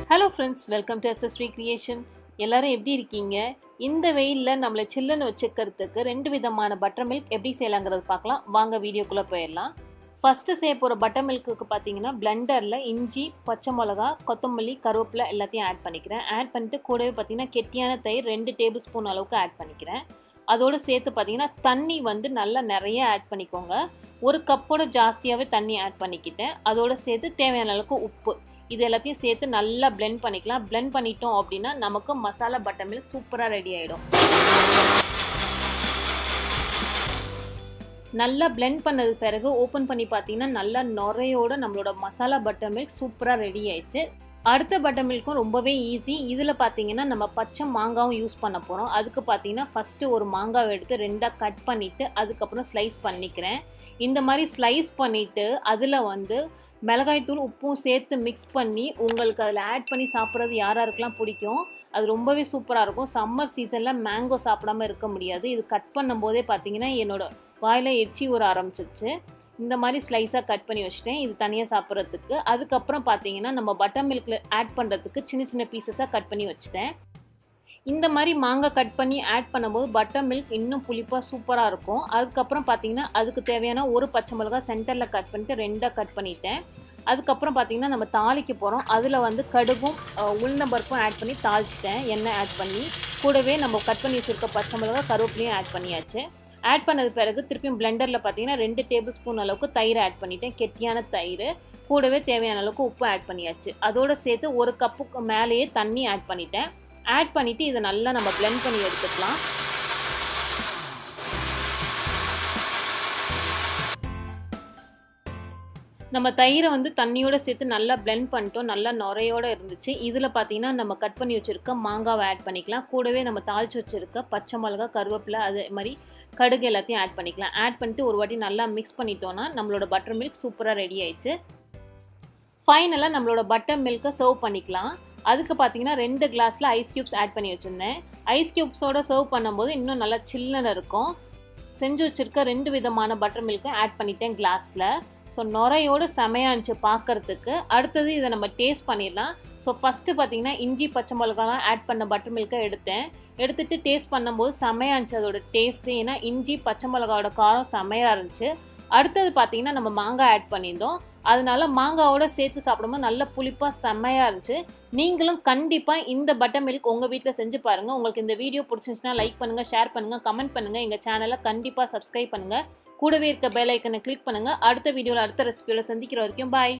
hello friends welcome to எஸ்எஸ்ரீ creation எல்லாரும் எப்படி இருக்கீங்க இந்த வெயிலில் நம்மளை சில்லுன்னு வச்சுக்கிறதுக்கு ரெண்டு விதமான பட்டர் மில்க் எப்படி செய்யலாங்கிறது பார்க்கலாம் வாங்க வீடியோக்குள்ளே போயிடலாம் ஃபஸ்ட்டு செய்ய போகிற பட்டர் மில்க்குக்கு பார்த்தீங்கன்னா பிளெண்டரில் இஞ்சி பச்சை மிளகா கொத்தமல்லி கருவேப்பிலை எல்லாத்தையும் ஆட் பண்ணிக்கிறேன் ஆட் பண்ணிட்டு கூடவே பார்த்தீங்கன்னா கெட்டியான தயிர் ரெண்டு டேபிள் ஸ்பூன் அளவுக்கு ஆட் பண்ணிக்கிறேன் அதோடு சேர்த்து பார்த்தீங்கன்னா தண்ணி வந்து நல்லா நிறைய ஆட் பண்ணிக்கோங்க ஒரு கப்போட ஜாஸ்தியாகவே தண்ணி ஆட் பண்ணிக்கிட்டேன் அதோடு சேர்த்து தேவையான அளவுக்கு உப்பு இது எல்லாத்தையும் சேர்த்து நல்லா பிளெண்ட் பண்ணிக்கலாம் பிளெண்ட் பண்ணிட்டோம் அப்படின்னா நமக்கு மசாலா பட்டர் மில்க் சூப்பராக ரெடி ஆகிடும் நல்லா பிளெண்ட் பண்ணது பிறகு ஓப்பன் பண்ணி பார்த்தீங்கன்னா நல்லா நுரையோட நம்மளோட மசாலா பட்டர் மில்க் சூப்பராக ரெடி ஆயிடுச்சு அடுத்த பட்டர் மில்க்கும் ரொம்பவே ஈஸி இதில் பார்த்தீங்கன்னா நம்ம பச்சை மாங்காவும் யூஸ் பண்ண போகிறோம் அதுக்கு பார்த்தீங்கன்னா ஃபஸ்ட்டு ஒரு மாங்காவை எடுத்து ரெண்டாக கட் பண்ணிவிட்டு அதுக்கப்புறம் ஸ்லைஸ் பண்ணிக்கிறேன் இந்த மாதிரி ஸ்லைஸ் பண்ணிவிட்டு அதில் வந்து மிளகாய்த்தூள் உப்பும் சேர்த்து மிக்ஸ் பண்ணி உங்களுக்கு அதில் ஆட் பண்ணி சாப்பிட்றது யார் யாருக்கெல்லாம் பிடிக்கும் அது ரொம்பவே சூப்பராக இருக்கும் சம்மர் சீசனில் மேங்கோ சாப்பிடாம இருக்க முடியாது இது கட் பண்ணும்போதே பார்த்தீங்கன்னா என்னோட வாயில் எச்சி ஊற ஆரம்பிச்சிருச்சு இந்த மாதிரி ஸ்லைஸாக கட் பண்ணி வச்சுட்டேன் இது தனியாக சாப்பிட்றதுக்கு அதுக்கப்புறம் பார்த்தீங்கன்னா நம்ம பட்டர் மில்கில் ஆட் பண்ணுறதுக்கு சின்ன சின்ன பீசஸாக கட் பண்ணி வச்சுட்டேன் இந்த மாதிரி மாங்காய் கட் பண்ணி ஆட் பண்ணும்போது பட்டர் மில்க் இன்னும் புளிப்பாக சூப்பராக இருக்கும் அதுக்கப்புறம் பார்த்தீங்கன்னா அதுக்கு தேவையான ஒரு பச்சை மிளகா சென்டரில் கட் பண்ணிட்டு ரெண்டாக கட் பண்ணிட்டேன் அதுக்கப்புறம் பார்த்தீங்கன்னா நம்ம தாளிக்க போகிறோம் அதில் வந்து கடுகும் உளுந்தம்பருப்பும் ஆட் பண்ணி தாளிச்சிட்டேன் எண்ணெய் ஆட் பண்ணி கூடவே நம்ம கட் பண்ணி வச்சுருக்க பச்சை மிளகா கருவேப்பிலையும் ஆட் பண்ணியாச்சு ஆட் பண்ணது பிறகு திருப்பியும் பிளெண்டரில் பார்த்தீங்கன்னா ரெண்டு டேபிள் ஸ்பூன் அளவுக்கு தயிர் ஆட் பண்ணிட்டேன் கெட்டியான தயிர் கூடவே தேவையான அளவுக்கு உப்பு ஆட் பண்ணியாச்சு அதோடு சேர்த்து ஒரு கப்புக்கு மேலேயே தண்ணி ஆட் பண்ணிட்டேன் ஆட் பண்ணிவிட்டு இதை நல்லா நம்ம பிளெண்ட் பண்ணி எடுத்துக்கலாம் நம்ம தயிரை வந்து தண்ணியோடு சேர்த்து நல்லா பிளெண்ட் பண்ணிட்டோம் நல்லா நுரையோடு இருந்துச்சு இதில் பார்த்தீங்கன்னா நம்ம கட் பண்ணி வச்சுருக்க மாங்காவை ஆட் பண்ணிக்கலாம் கூடவே நம்ம தாளித்து வச்சுருக்க பச்சை மிளகா கருவேப்பிலை அதே மாதிரி கடுகு எல்லாத்தையும் ஆட் பண்ணிக்கலாம் ஆட் பண்ணிட்டு ஒரு வாட்டி நல்லா மிக்ஸ் பண்ணிட்டோன்னா நம்மளோட பட்டர் மில்க் சூப்பராக ரெடி ஆயிடுச்சு ஃபைனலாக நம்மளோட பட்டர் மில்க்கை சர்வ் பண்ணிக்கலாம் அதுக்கு பார்த்தீங்கன்னா ரெண்டு கிளாஸில் ஐஸ் க்யூப்ஸ் ஆட் பண்ணி வச்சுருந்தேன் ஐஸ் க்யூப்ஸோட சர்வ் பண்ணும்போது இன்னும் நல்லா சில்லுன்னு இருக்கும் செஞ்சு வச்சுருக்க ரெண்டு விதமான பட்டர் மில்க்கை ஆட் பண்ணிட்டேன் கிளாஸில் ஸோ நுரையோடு செமையாக இருந்துச்சு பார்க்குறதுக்கு அடுத்தது இதை நம்ம டேஸ்ட் பண்ணிடலாம் ஸோ ஃபஸ்ட்டு பார்த்தீங்கன்னா இஞ்சி பச்சை மிளகாலாம் ஆட் பண்ண பட்டர் மில்க்கை எடுத்தேன் எடுத்துகிட்டு டேஸ்ட் பண்ணும்போது செமையாக இருந்துச்சு அதோட டேஸ்ட்டு ஏன்னா இஞ்சி பச்சை மிளகாவோட காரம் செமையாக இருந்துச்சு அடுத்தது பார்த்தீங்கன்னா நம்ம மாங்காய் ஆட் பண்ணியிருந்தோம் அதனால மாங்காவோட சேர்த்து சாப்பிடும்போது நல்ல புளிப்பாக செம்மையாக இருந்துச்சு நீங்களும் கண்டிப்பாக இந்த பட்டர் மில்க் உங்கள் வீட்டில் செஞ்சு பாருங்கள் உங்களுக்கு இந்த வீடியோ பிடிச்சிருந்துச்சுன்னா லைக் பண்ணுங்கள் ஷேர் பண்ணுங்கள் கமெண்ட் பண்ணுங்கள் எங்கள் சேனலை கண்டிப்பாக சப்ஸ்கிரைப் பண்ணுங்கள் கூடவே இருக்க பெல் ஐக்கனை கிளிக் பண்ணுங்கள் அடுத்த வீடியோவில் அடுத்த ரெசிபியோட சந்திக்கிற வரைக்கும் பாய்